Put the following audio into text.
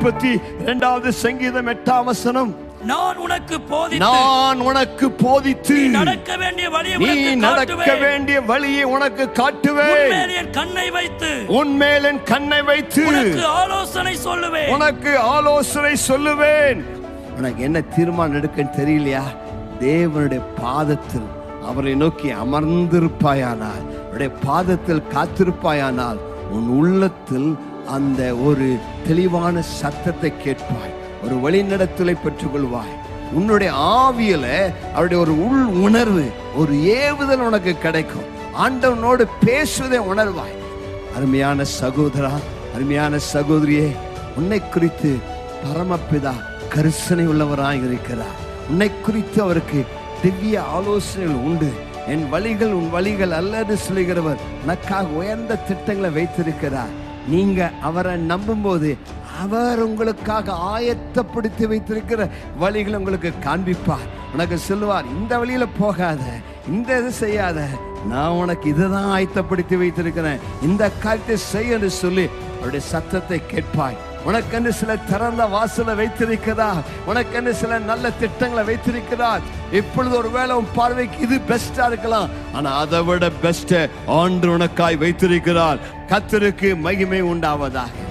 முப்பத்தி இரண்டாவது சங்கீதம் எட்டாம் வசனம் நான் உனக்கு போதித்து நான் உனக்கு போதித்து நீ நடக்க வேண்டிய வழியை நீ உனக்கு நடக்க காட்டுவேன் வேண்டிய வழியை உனக்கு காட்டுவேன் உன்மேல் என் கண்ணை வைத்து உன்மேல் என் கண்ணை வைத்து உனக்கு ஆலோசனை சொல்லுவேன் உனக்கு ஆலோசனை சொல்லுவேன் உனக்கு என்ன தீர்மானம் எடுக்கன்னு தெரியலையா தேவனுடைய பாதத்தில் அவரை நோக்கி அமர்ந்திருப்பாயானால் அவருடைய பாதத்தில் காத்திருப்பாயானால் உன் உள்ளத்தில் அந்த ஒரு தெளிவான சத்தத்தை கேட்பாய் ஒரு வழிநடத்தலை பெற்றுக்கொள்வாய் உன்னுடைய ஆவியில அவருடைய ஒரு உள் உணர்வு ஒரு ஏவுதல் உனக்கு கிடைக்கும் ஆண்டவனோடு பேசுவதை உணர்வாய் அருமையான சகோதரா அருமையான சகோதரியே உன்னை குறித்து பரமபிதா கரிசனை உள்ளவராய் இருக்கிறார் உன்னை குறித்து அவருக்கு திவ்ய ஆலோசனைகள் உண்டு என் வழிகள் உன் வழிகள் அல்லது சொல்லுகிறவர் உனக்காக உயர்ந்த திட்டங்களை வைத்திருக்கிறார் நீங்க அவரை நம்பும்போது அவர் உங்களுக்காக ஆயத்தப்படுத்தி வைத்திருக்கிற வழிகளை உங்களுக்கு காண்பிப்பார் உனக்கு சொல்லுவார் இந்த வழியில போகாத இந்த இது செய்யாத நான் உனக்கு இதுதான் ஆயத்தப்படுத்தி வைத்திருக்கிறேன் இந்த காரியத்தை செய்ய என்று சொல்லி அவருடைய சத்தத்தை கேட்பாய் உனக்கென்று சில திறந்த வாசலை வைத்திருக்கிறார் உனக்கென்று சில நல்ல திட்டங்களை வைத்திருக்கிறார் இப்பொழுது ஒருவேளை உன் பார்வைக்கு இது பெஸ்டா இருக்கலாம் ஆனா அதை விட பெஸ்ட் ஆண்டு உனக்காய் வைத்திருக்கிறார் கத்தருக்கு மகிமை உண்டாவதாக